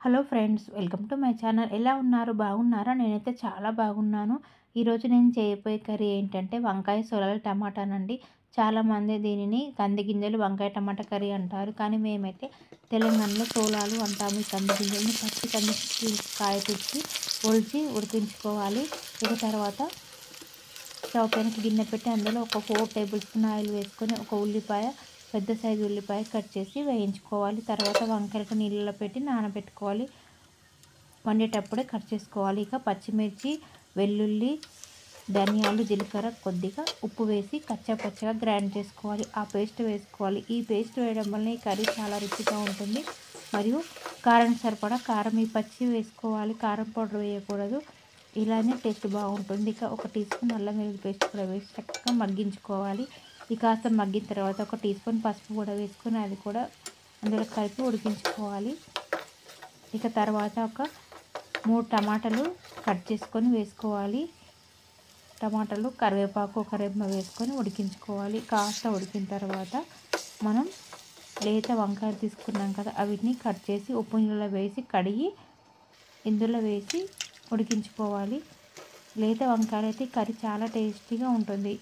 hello friends welcome to my channel ఎలా ఉన్నారు బాగున్నారా నేనైతే చాలా బాగున్నాను ఈరోజు నేను చేయబోయే కర్రీ ఏంటంటే వంకాయ సొరల టమాటానండి చాలామంది దీనిని కంది గింజలు వంకాయ టమాటా కర్రీ అంటారు కానీ మేమైతే తెలంగాణలో సోలాలు అంటాము ఈ కంది గింజల్ని పచ్చి కంది కాయ తెచ్చి ఒలిచి ఉడికించుకోవాలి ఇక తర్వాత స్టవ్ పైన గిన్నె పెట్టి అందులో ఒక ఫోర్ టేబుల్ స్పూన్ ఆయిల్ వేసుకొని ఒక ఉల్లిపాయ పెద్ద సైజు ఉల్లిపాయ కట్ చేసి వేయించుకోవాలి తర్వాత వంకాయలకు నీళ్ళలో పెట్టి నానబెట్టుకోవాలి వండేటప్పుడే కట్ చేసుకోవాలి ఇక పచ్చిమిర్చి వెల్లుల్లి ధనియాలు జీలకర్ర కొద్దిగా ఉప్పు వేసి కచ్చా పచ్చగా గ్రైండ్ చేసుకోవాలి ఆ పేస్ట్ వేసుకోవాలి ఈ పేస్ట్ వేయడం వల్ల ఈ కర్రీ చాలా రుచిగా ఉంటుంది మరియు కారం సరిపడా కారం ఈ పచ్చి వేసుకోవాలి కారం పౌడర్ వేయకూడదు ఇలానే టేస్ట్ బాగుంటుంది ఇక ఒక టీ స్పూన్ అల్లం వెల్లుల్లి పేస్ట్ కూడా వేసి చక్కగా మగ్గించుకోవాలి ఈ కాస్త మగ్గిన తర్వాత ఒక టీ స్పూన్ పసుపు కూడా వేసుకొని అది కూడా అందులో కలిపి ఉడికించుకోవాలి ఇక తర్వాత ఒక మూడు టమాటాలు కట్ చేసుకొని వేసుకోవాలి టమాటాలు కరివేపాకు ఒక రెమ్మ వేసుకొని ఉడికించుకోవాలి కాస్త ఉడికిన తర్వాత మనం లేత వంకాయలు తీసుకున్నాం కదా వీటిని కట్ చేసి ఉప్పు నీళ్ళలో వేసి కడిగి ఇందులో వేసి ఉడికించుకోవాలి లేత వంకాయలు అయితే కర్రీ చాలా టేస్టీగా ఉంటుంది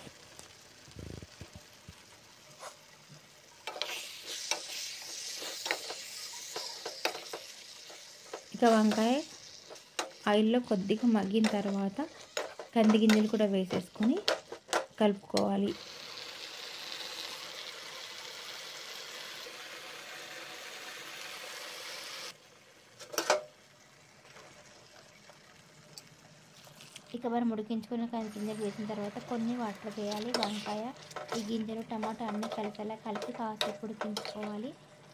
ఇక వంకాయ ఆయిల్లో కొద్దిగా మగ్గిన తర్వాత కంది గింజలు కూడా వేసేసుకొని కలుపుకోవాలి ఇక మనం ఉడికించుకున్న కంది గింజలు వేసిన తర్వాత కొన్ని వాటర్ వేయాలి వంకాయ ఈ గింజలు టమాటా అన్నీ కలిసేలా కలిపి కాసేపు ఉడికించుకోవాలి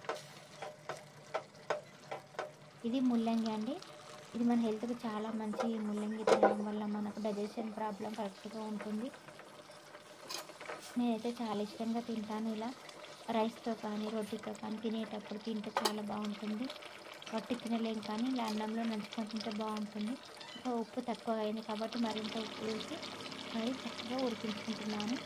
ఇది ముల్లంగి అండి ఇది మన హెల్త్కి చాలా మంచి ముల్లంగి తినడం వల్ల మనకు డైజెషన్ ప్రాబ్లం కరెక్ట్గా ఉంటుంది నేనైతే చాలా ఇష్టంగా తింటాను ఇలా రైస్తో కానీ రొట్టెతో కానీ తినేటప్పుడు తింటే చాలా బాగుంటుంది రొట్టె తినలేం కానీ ఇలా అన్నంలో నంచుకొని తింటే బాగుంటుంది ఇంకా ఉప్పు తక్కువ అయింది కాబట్టి మరింత ఉప్పు వేసి మరి చక్కగా ఉడికించుకుంటున్నాను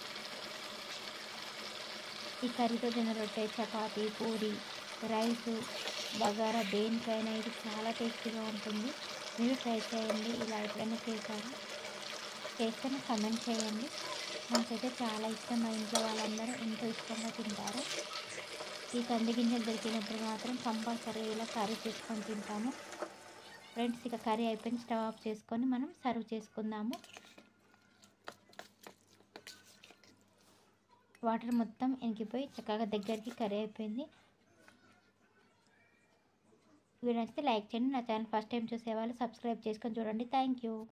ఈ కర్రీతో తిన్న రొట్టె చపాతీ పూరి రైసు బగారా దేనికైనా ఇది చాలా టేస్టీగా ఉంటుంది మీరు ట్రై చేయండి ఇలా ఎప్పుడైనా చేశారు చేస్తేనే కమెంట్ చేయండి నాకైతే చాలా ఇష్టం మా ఇంట్లో వాళ్ళందరూ ఎంతో ఇష్టంగా తింటారు ఈ కంది గింజలు దొరికినప్పుడు మాత్రం కంపల్సరీ ఇలా కర్రీ చేసుకొని తింటాము ఫ్రెండ్స్ ఇక కర్రీ అయిపోయిన స్టవ్ ఆఫ్ చేసుకొని మనం సర్వ్ చేసుకుందాము వాటర్ మొత్తం ఇంకిపోయి చక్కగా దగ్గరికి కర్రీ అయిపోయింది వీడియో నచ్చితే లైక్ చేయండి నా ఛానల్ ఫస్ట్ టైం చూసే వాళ్ళు సబ్స్క్రైబ్ చేసుకొని చూడండి థ్యాంక్ యూ